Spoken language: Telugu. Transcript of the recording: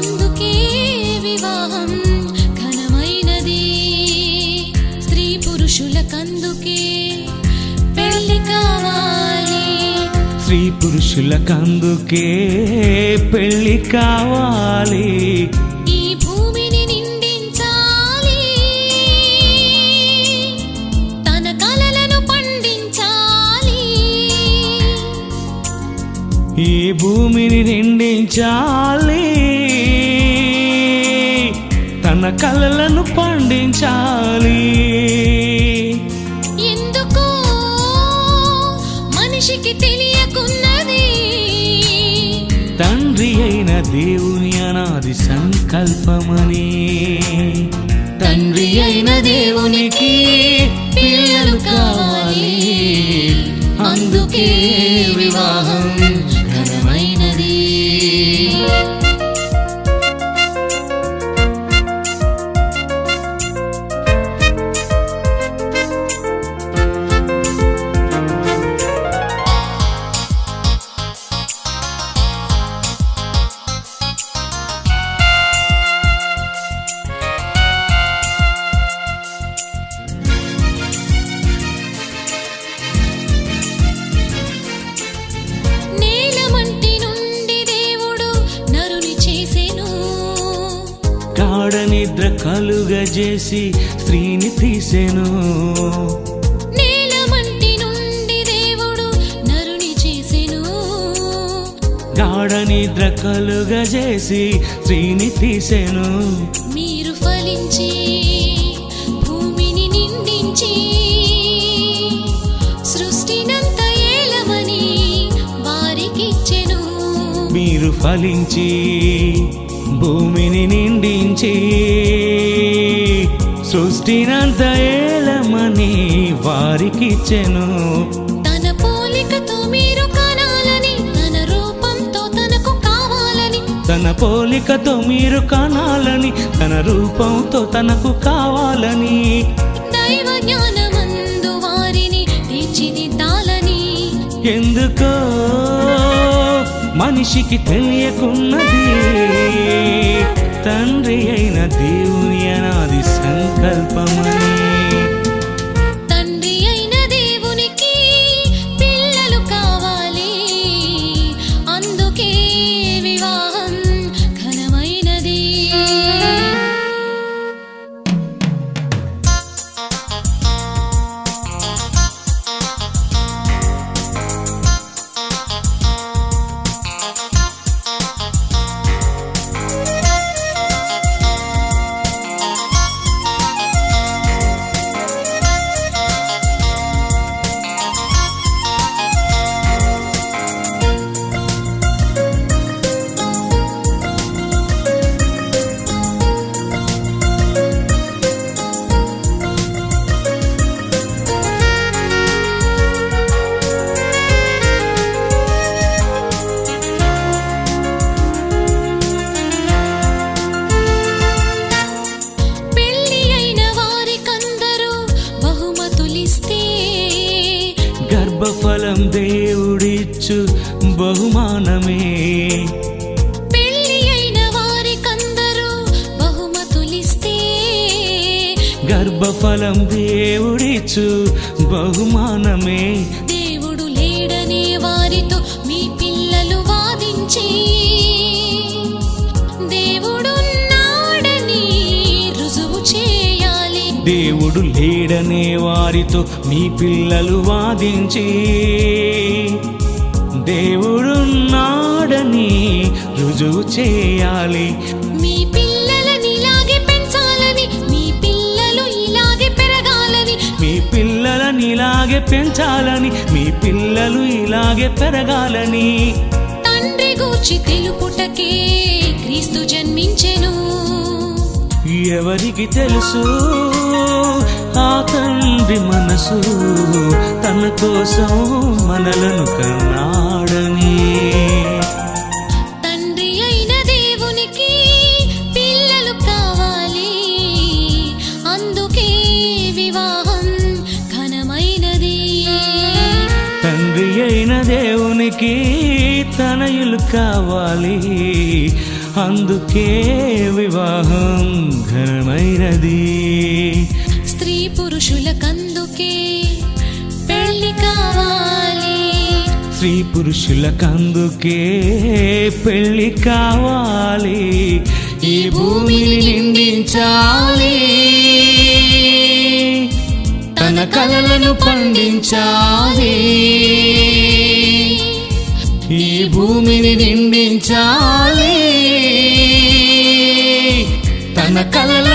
అందుకే వివాహం ఘనమైనది స్త్రీ పురుషులకందుకే పెళ్లి కావాలి స్త్రీ పురుషులకందుకే పెళ్లి కావాలి ఈ భూమిని నిండించాలి తన కలలను పండించాలి ఈ భూమిని నిండించాలి తన కలలను పండించాలి ఎందుకో మనిషికి తెలియకున్నది తండ్రి అయిన దేవుని అనాది సంకల్పమని తండ్రి అయిన దేవునికి పిల్లలు కావాలి అందుకే వివాహం ఘనమైనది నేలమంటి నుండి దేవుడు నరుని చేసెను గాఢ నిద్ర కలుగజేసి స్త్రీని తీసెను నేలమంటి నుండి దేవుడు నరుని చేసెను గాఢ నిద్ర కలుగజేసి స్త్రీని తీసెను మీరు ఫలించి భూమిని నిండించి సృష్టినంత ఏలమని వారికిచ్చెను మీరు ఫలించి భూమిని నిండించి సృష్టినంత ఏలమని వారికిచ్చెను తన పోలికతో మీరు కనాలని తన రూపంతో తనకు కావాలని తన పోలికతో మీరు కనాలని తన రూపంతో తనకు కావాలని దైవ జ్ఞానమందు వారిని తీర్చిదిద్దాలని ఎందుకో మనిషికి తెలియకున్నది తండ్రి అయిన దేవుని అనాది సంకల్పమని తండ్రి అయిన దేవునికి పిల్లలు కావాలి అందుకే వివాహం ఘనమైనది పెళ్లి అయిన వారికందరూ బహుమతులిస్తే గర్భఫలం దేవుడిచ్చు బహుమానమే పెళ్లి అయిన వారికందరూ బహుమతులిస్తే గర్భఫలం దేవుడిచ్చు బహుమానమే దేవుడు లేడనే వారితో మీ పిల్లలు వాదించి దేవుడున్నాడని రుజువు చేయాలి దేవుడు లేడనే వారితో మీ పిల్లలు వాదించి దేవుడున్నాడని రుజువు చేయాలి మీ పిల్లలని ఇలాగే పెంచాలని మీ పిల్లలు ఇలాగే పెరగాలని మీ పిల్లలని ఇలాగే పెంచాలని మీ పిల్లలు ఇలాగే పెరగాలని తండ్రి గూర్చి తెలుపుటకే క్రీస్తు జన్మించెను ఎవరికి తెలుసు ఆ తండ్రి మనసు తన కోసం మనలను కన్నాడని తండ్రి అయిన దేవునికి పిల్లలు కావాలి అందుకే వివాహం ఘనమైనది తండ్రి అయిన దేవునికి తనయులు కావాలి అందుకే వివాహం ఘనమైనది స్త్రీ పురుషులకందుకే పెళ్లి కావాలి స్త్రీ పురుషులకందుకే పెళ్లి కావాలి ఈ భూమిని నిందించాలి తన కలలను పండించాలి ఈ భూమిని నిందించాలి తన కలల